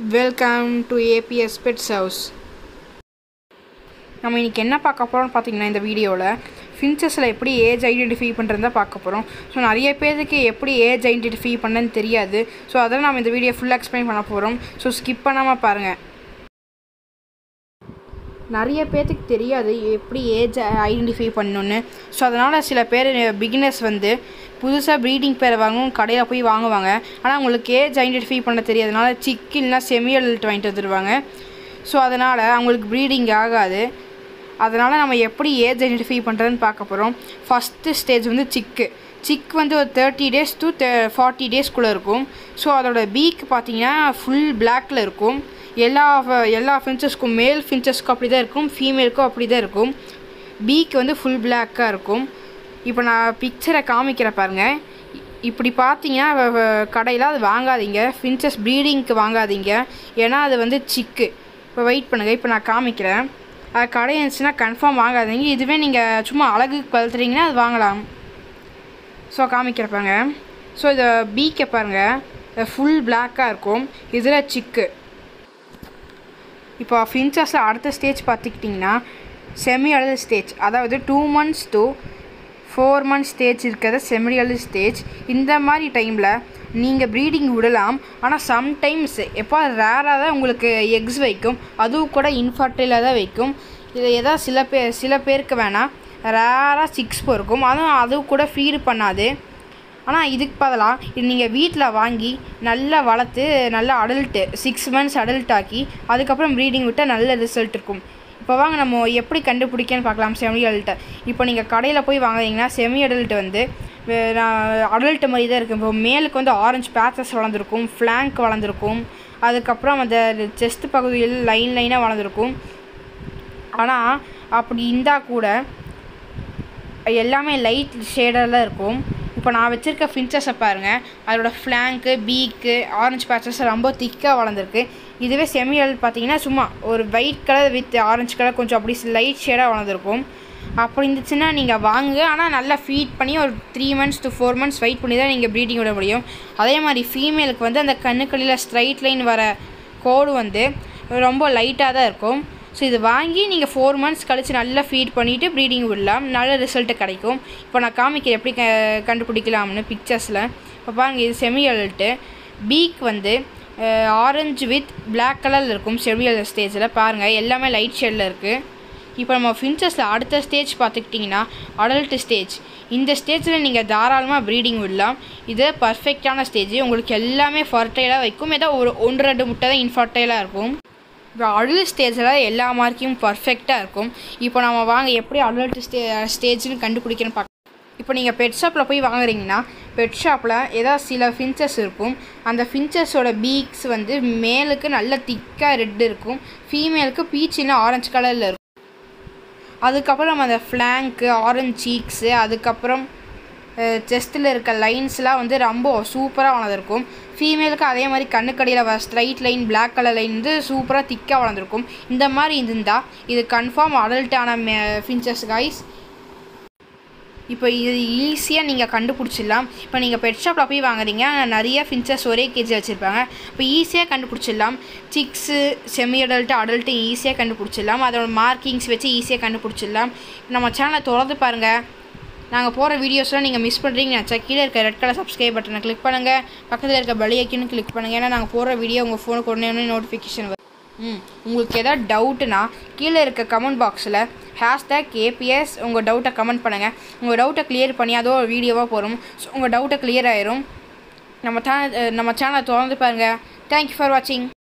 welcome to ABS pets house நம்ம இன்றைக்கி என்ன பார்க்க போகிறோம்னு பார்த்தீங்கன்னா இந்த வீடியோவில் ஃபின்ச்சஸில் எப்படி ஏஜ் ஐடென்டிஃபை பண்ணுறது தான் பார்க்க போகிறோம் ஸோ நிறைய பேருக்கு எப்படி ஏஜ் ஐடென்டிஃபை பண்ணன்னு தெரியாது ஸோ அதெல்லாம் நம்ம இந்த வீடியோ ஃபுல்லாக எக்ஸ்பிளைன் பண்ண போகிறோம் ஸோ ஸ்கிப் பண்ணாமல் பாருங்கள் நிறைய பேர்த்துக்கு தெரியாது எப்படி ஏஜ் ஐடென்டிஃபை பண்ணணுன்னு ஸோ அதனால் சில பேர் பிகினர்ஸ் வந்து புதுசாக ப்ரீடிங் பேர் வாங்கும் கடையில் போய் வாங்குவாங்க ஆனால் அவங்களுக்கு ஏஜ் ஐடென்டிஃபை பண்ண தெரியாதனால சிக்கு இல்லைனா செமி அடல்ட் வாங்கிட்டு வந்துடுவாங்க ஸோ அதனால் அவங்களுக்கு ப்ரீடிங் ஆகாது அதனால் நம்ம எப்படி ஏஜ் ஐடென்டிஃபை பண்ணுறதுன்னு பார்க்க போகிறோம் ஃபஸ்ட்டு ஸ்டேஜ் வந்து சிக்கு சிக் வந்து ஒரு தேர்ட்டி டேஸ் டு ஃபார்ட்டி டேஸ்க்குள்ளே இருக்கும் ஸோ அதோட பீக் பார்த்தீங்கன்னா ஃபுல் பிளாக்கில் இருக்கும் எல்லா எல்லா ஃபின்ச்சஸ்க்கும் மேல் ஃபின்ச்சஸ்க்கும் அப்படி தான் இருக்கும் ஃபீமேலுக்கும் அப்படி தான் இருக்கும் பீக் வந்து ஃபுல் பிளாக்காக இருக்கும் இப்போ நான் பிக்சரை காமிக்கிற பாருங்கள் இப்படி பார்த்தீங்கன்னா கடையில் அது வாங்காதீங்க ஃபின்ச்சஸ் ப்ரீடிங்க்கு வாங்காதீங்க ஏன்னா அது வந்து சிக்கு இப்போ வெயிட் பண்ணுங்கள் இப்போ நான் காமிக்கிறேன் அது கடை இருந்துச்சுன்னா கன்ஃபார்ம் வாங்காதீங்க இதுவே நீங்கள் சும்மா அழகுக்கு வளர்த்துறீங்கன்னா அது வாங்கலாம் ஸோ காமிக்கிறப்பாங்க ஸோ இதை பீக்கை பாருங்கள் ஃபுல் பிளாக்காக இருக்கும் இதில் சிக்கு இப்போ ஃபின்ச்சஸில் அடுத்த ஸ்டேஜ் பார்த்துக்கிட்டிங்கன்னா செமி அடல் ஸ்டேஜ் அதாவது two months to four months stage இருக்கிறத செமி அடல் ஸ்டேஜ் இந்த மாதிரி டைமில் நீங்கள் ப்ரீடிங் விடலாம் ஆனால் சம்டைம்ஸ் எப்போ ரேராக தான் உங்களுக்கு எக்ஸ் வைக்கும் அதுவும் கூட இன்ஃபர்டைலாக தான் வைக்கும் இது எதாவது சில பேர் சில பேருக்கு வேணால் ரேராக சிக்ஸ் பொறுக்கும் அதுவும் அதுவும் கூட ஃபீடு பண்ணாது ஆனால் இதுக்கு பதிலாக இது நீங்கள் வீட்டில் வாங்கி நல்லா வளர்த்து நல்லா அடல்ட்டு சிக்ஸ் மந்த்ஸ் அடல்ட் ஆக்கி அதுக்கப்புறம் ப்ரீடிங் விட்டால் நல்ல ரிசல்ட் இருக்கும் இப்போ வாங்க நம்ம எப்படி கண்டுபிடிக்கன்னு பார்க்கலாம் செமி அடல்ட்டை இப்போ நீங்கள் கடையில் போய் வாங்குறீங்கன்னா செமி அடல்ட் வந்து அடல்ட் மாதிரி தான் இருக்கும் இப்போ மேலுக்கு வந்து ஆரஞ்சு பேச்சஸ் வளர்ந்துருக்கும் ஃப்ளாங்க் வளர்ந்துருக்கும் அதுக்கப்புறம் அந்த செஸ்ட் பகுதியில் லைன் லைனாக வளர்ந்துருக்கும் ஆனால் அப்படி இருந்தால் கூட எல்லாமே லைட் ஷேடரில் இருக்கும் இப்போ நான் வச்சுருக்க ஃபின்ச்சஸை பாருங்கள் அதோடய ஃப்ளாங்க்கு பீக்கு ஆரஞ்சு பேச்சஸ் ரொம்ப திக்காக வளர்ந்துருக்கு இதுவே செமியல் பார்த்தீங்கன்னா சும்மா ஒரு white colour with orange colour கொஞ்சம் அப்படி லைட் ஷேடாக வளர்ந்துருக்கும் அப்படி இருந்துச்சுன்னா நீங்கள் வாங்க ஆனால் நல்லா ஃபீட் பண்ணி ஒரு three months to four months wait பண்ணி தான் நீங்கள் ப்ரீடிங் விட முடியும் அதே மாதிரி ஃபீமேலுக்கு வந்து அந்த கண்ணுக்கடியில் ஸ்ட்ரைட் லைன் வர கோடு வந்து ரொம்ப லைட்டாக தான் இருக்கும் ஸோ இது வாங்கி நீங்கள் ஃபோர் மந்த்ஸ் கழித்து நல்லா ஃபீட் பண்ணிவிட்டு ப்ரீடிங் விடலாம் நல்ல ரிசல்ட்டு கிடைக்கும் இப்போ நான் காமிக்கிறேன் எப்படி க கண்டுபிடிக்கலாம்னு பிக்சர்ஸில் இப்போ பாருங்கள் இது செமி அடல்ட்டு பீக் வந்து ஆரஞ்சு வித் பிளாக் கலரில் இருக்கும் செமி அடல் ஸ்டேஜில் பாருங்கள் எல்லாமே லைட் ஷேடில் இருக்குது இப்போ நம்ம ஃபின்ச்சஸில் அடுத்த ஸ்டேஜ் பார்த்துக்கிட்டிங்கன்னா அடல்ட் ஸ்டேஜ் இந்த ஸ்டேஜில் நீங்கள் தாராளமாக ப்ரீடிங் விடலாம் இது பர்ஃபெக்டான ஸ்டேஜ் உங்களுக்கு எல்லாமே ஃபர்டைலாக வைக்கும் ஏதோ ஒரு ஒன்று ரெண்டு முட்டை தான் இன்ஃபர்டைலாக இருக்கும் இப்போ அடல்ட் ஸ்டேஜில் எல்லா மார்க்கையும் பர்ஃபெக்டாக இருக்கும் இப்போ நம்ம வாங்க எப்படி அடல்ட் ஸ்டே ஸ்டேஜ்னு கண்டுபிடிக்கணும்னு பார்க்க இப்போ நீங்கள் பெட் ஷாப்பில் போய் வாங்குறீங்கன்னா பெட் ஷாப்பில் ஏதாவது சில ஃபின்ச்சஸ் இருக்கும் அந்த ஃபின்ச்சஸோட பீக்ஸ் வந்து மேலுக்கு நல்ல திக்காக ரெட் இருக்கும் ஃபீமேலுக்கு பீச்சின்னா ஆரஞ்சு கலரில் இருக்கும் அதுக்கப்புறம் அந்த ஃப்ளாங்க்கு ஆரஞ்ச் சீக்ஸு அதுக்கப்புறம் செஸ்ட்டில் இருக்க லைன்ஸ்லாம் வந்து ரொம்ப சூப்பராக வளர்ந்துருக்கும் ஃபீமேலுக்கு அதே மாதிரி கண்ணுக்கடியில் வர straight line black colour line வந்து சூப்பராக திக்காக வளர்ந்துருக்கும் இந்த மாதிரி இருந்தால் இது கன்ஃபார்ம் அடல்ட்டான மே ஃபின்ச்சஸ் கைஸ் இப்போ இது ஈஸியாக நீங்கள் கண்டுபிடிச்சிடலாம் இப்போ நீங்கள் பெட் ஷாப்பில் போய் வாங்குறீங்க நிறைய ஃபின்ச்சஸ் ஒரே கேஜி வச்சுருப்பாங்க இப்போ ஈஸியாக கண்டுபிடிச்சிடலாம் சிக்ஸு செமி அடல்ட்டு அடல்ட்டு ஈஸியாக கண்டுபிடிச்சிடலாம் அதோட மார்க்கிங்ஸ் வச்சு ஈஸியாக கண்டுபிடிச்சிடலாம் நம்ம சேனலை தொடர்ந்து பாருங்கள் நாங்கள் போகிற வீடியோஸ்லாம் நீங்கள் மிஸ் பண்ணுறீங்கன்னு நினச்சா கீழே இருக்க ரெட் கலர் சப்ஸ்கிரைப் பட்டனை கிளிக் பண்ணுங்கள் பக்கத்தில் இருக்க பெல் கிளிக் பண்ணுங்கள் ஏன்னா நாங்கள் போகிற வீடியோ உங்கள் ஃபோனுக்கு உடனே உடனே நோட்டிஃபிகேஷன் வரும் ம் உங்களுக்கு எதாவது டவுட்டுனா கீழே இருக்க கமெண்ட் பாக்ஸில் ஹேஷ்டேக் ஏபிஎஸ் உங்கள் டவுட்டை கமெண்ட் பண்ணுங்கள் உங்கள் டவுட்டை கிளியர் பண்ணி அதோ ஒரு வீடியோவாக போகிறோம் ஸோ உங்கள் டவுட்டை கிளியர் ஆயிரும் நம்ம சேனல் நம்ம சேனலை தொடர்ந்து பாருங்கள் தேங்க்யூ ஃபார் வாட்சிங்